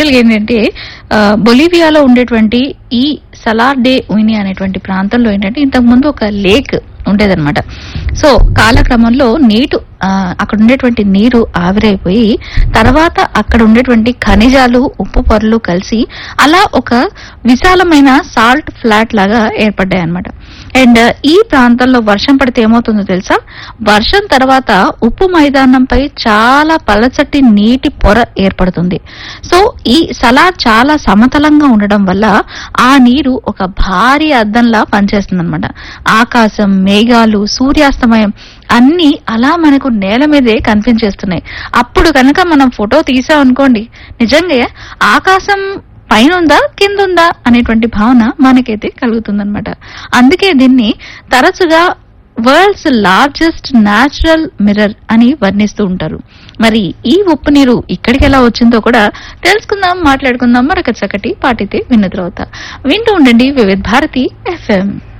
యాక్చువల్గా ఏంటంటే ఆ, బొలీవియాలో ఉండేటువంటి ఈ సలార్ డే ఉయిని అనేటువంటి ప్రాంతంలో ఏంటంటే ఇంతకు ముందు ఒక లేక్ ఉండేదన్నమాట సో కాలక్రమంలో నీటు ఆ, అక్కడ ఉండేటువంటి నీరు ఆవిరైపోయి తర్వాత అక్కడ ఉండేటువంటి ఖనిజాలు ఉప్పు పొరలు కలిసి అలా ఒక విశాలమైన సాల్ట్ ఫ్లాట్ లాగా ఏర్పడ్డాయి అనమాట అండ్ ఈ ప్రాంతంలో వర్షం పడితే ఏమవుతుందో తెలుసా వర్షం తర్వాత ఉప్పు మైదానంపై చాలా పలచటి నీటి పొర ఏర్పడుతుంది సో ఈ సలార్ చాలా సమతలంగా ఉండడం వల్ల ఆ నీరు ఒక భారీ అద్దంలా పనిచేస్తుంది అనమాట ఆకాశం మేఘాలు సూర్యాస్తమయం అన్ని అలా మనకు నేల మీదే కనిపించేస్తున్నాయి అప్పుడు కనుక మనం ఫోటో తీసామనుకోండి నిజంగా ఆకాశం పైన ఉందా కింద ఉందా అనేటువంటి భావన మనకైతే కలుగుతుందన్నమాట అందుకే దీన్ని తరచుగా వరల్డ్స్ లార్జెస్ట్ న్యాచురల్ మిర్రర్ అని వర్ణిస్తూ ఉంటారు మరి ఈ ఉప్పు నీరు ఇక్కడికి ఎలా వచ్చిందో కూడా తెలుసుకుందాం మాట్లాడుకుందాం మరొక చక్కటి పాటితే విన్న తర్వాత వింటూ ఉండండి వివిధ భారతి ఎఫ్ఎం